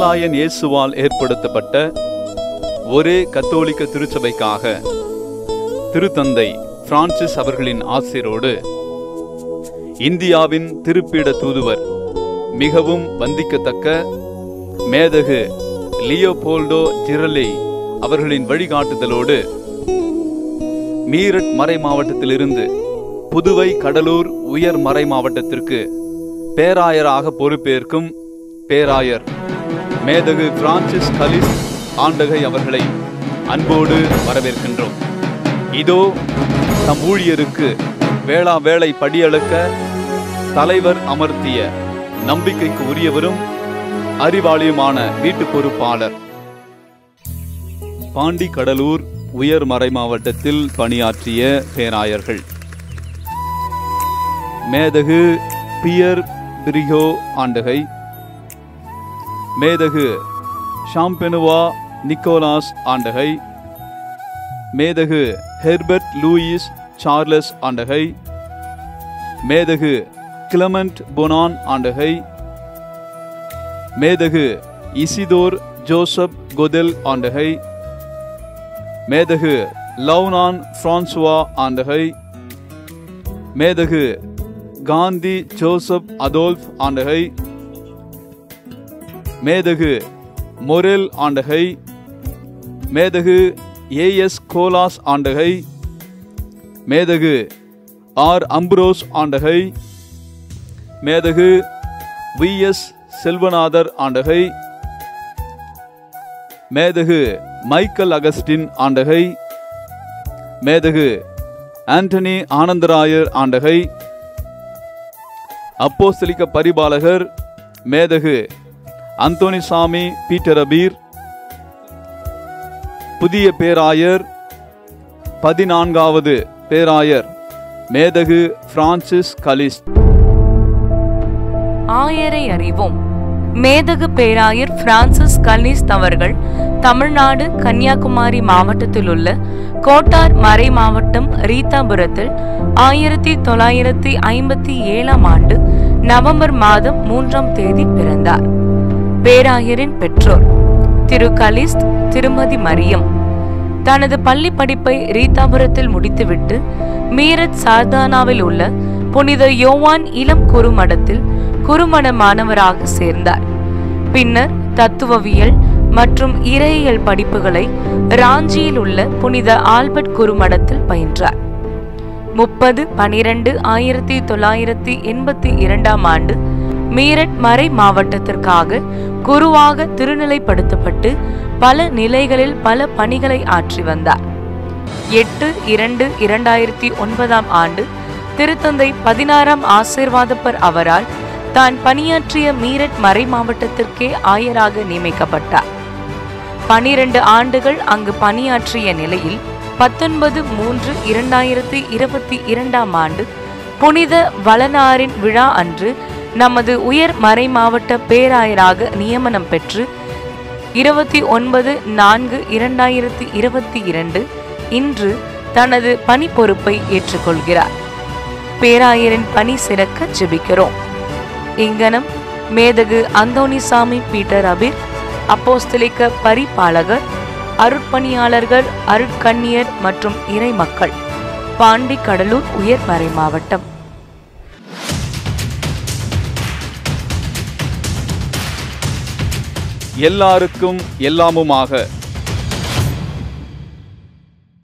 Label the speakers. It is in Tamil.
Speaker 1: நசராயன் இயேசுவால் ஏற்படுத்தப்பட்ட ஒரே கத்தோலிக்க திருச்சபைக்காக திருத்தந்தை பிரான்சிஸ் அவர்களின் ஆசிரோடு இந்தியாவின் திருப்பீட தூதுவர் மிகவும் வந்திக்கத்தக்க மேதகு லியோபோல்டோ ஜிரலே அவர்களின் வழிகாட்டுதலோடு மீரட் மறை மாவட்டத்திலிருந்து புதுவை கடலூர் உயர் மறை மாவட்டத்திற்கு பேராயராக பொறுப்பேற்கும் பேராயர் மேதகு பிரான்சிஸ் கலிஸ் ஆண்டகை அவர்களை அன்போடு வரவேற்கின்றோம் இதோ தம் ஊழியருக்கு வேளா வேளை படியளக்க தலைவர் அமர்த்திய நம்பிக்கைக்கு உரியவரும் அறிவாளியுமான வீட்டு பொறுப்பாளர் பாண்டி கடலூர் உயர் மறை மாவட்டத்தில் பணியாற்றிய பேராயர்கள் மேதகு பியர் பிரிகோ ஆண்டகை மேதகு ஷாம்பெனுவா நிக்கோலாஸ் ஆண்டகை மேதகு ஹெர்பர்ட் லூயிஸ் சார்லஸ் ஆண்டகை மேதகு கிளமண்ட் பொனான் ஆண்டகை மேதகு இசிதோர் ஜோசப் கொதெல் ஆண்டகை மேதகு லவ்னான் பிரான்சுவா ஆண்டகை மேதகு காந்தி ஜோசப் அதோல்ஃப் ஆண்டகை மேதகு மொரெல் ஆண்டகை மேதகு ஏஎஸ் கோலாஸ் ஆண்டகை மேதகு ஆர் அம்ப்ரோஸ் ஆண்டகை மேதகு வி எஸ் செல்வநாதர் ஆண்டகை மேதகு மைக்கேல் அகஸ்டின் ஆண்டகை மேதகு ஆண்டனி ஆனந்தராயர் ஆண்டகை அப்போஸ்தலிக்க பரிபாலகர் மேதகு அந்தோனிசாமி பீட்டர் அபீர் புதிய பேராயர் பதினான்காவது பேராயர் மேதகு பிரான்சிஸ் கலிஸ்ட்
Speaker 2: ஆயரை அறிவோம் மேதகு பேராயர் பிரான்சிஸ் கல்னிஸ்ட் அவர்கள் தமிழ்நாடு கன்னியாகுமரி மாவட்டத்தில் உள்ள கோட்டார் மறை மாவட்டம் ரீதாபுரத்தில் ஆயிரத்தி தொள்ளாயிரத்தி ஐம்பத்தி ஏழாம் ஆண்டு நவம்பர் மாதம் மூன்றாம் தேதி பிறந்தார் பேராயரின் பெற்றோர் திரு கலிஸ்ட் திருமதி மரியம் தனது பள்ளி படிப்பை ரீதாபுரத்தில் முடித்துவிட்டு மீரட் சார்தானாவில் உள்ள புனித யோவான் இளம் குறுமடத்தில் குறுமட மாணவராக சேர்ந்தார் பின்னர் தத்துவவியல் மற்றும் இறையியல் படிப்புகளை ராஞ்சியில் உள்ள புனித ஆல்பர்ட் குறுமடத்தில் பயின்றார் முப்பது பனிரெண்டு ஆயிரத்தி தொள்ளாயிரத்தி எண்பத்தி இரண்டாம் ஆண்டு மீரட் மறை மாவட்டத்திற்காக குருவாக திருநிலைப்படுத்தப்பட்டு பல நிலைகளில் பல பணிகளை ஆற்றி வந்தார் எட்டு இரண்டு இரண்டாயிரத்தி ஒன்பதாம் ஆண்டு திருத்தந்தை பதினாறாம் ஆசீர்வாதப்பர் அவரால் தான் பணியாற்றிய மீரட் மறை மாவட்டத்திற்கே ஆயராக நியமிக்கப்பட்டார் பனிரெண்டு ஆண்டுகள் அங்கு பணியாற்றிய நிலையில் பத்தொன்பது மூன்று இரண்டாயிரத்தி இருபத்தி இரண்டாம் ஆண்டு புனித வளனாரின் விழா அன்று நமது உயர் மறை மாவட்ட பேராயராக நியமனம் பெற்று இருபத்தி ஒன்பது நான்கு இரண்டாயிரத்தி இருபத்தி இரண்டு இன்று தனது பணி பொறுப்பை ஏற்றுக்கொள்கிறார் பேராயரின் பணி சிறக்க ஜெபிக்கிறோம் இங்கனம் மேதகு அந்தோணிசாமி பீட்டர் அபிர் அப்போஸ்தலிக்க பரிபாலகர் அருட்பணியாளர்கள் அருட்கண்ணியர் மற்றும் இறைமக்கள் பாண்டி கடலூர் உயர் மறை மாவட்டம்
Speaker 1: எல்லாருக்கும் எல்லாமுமாக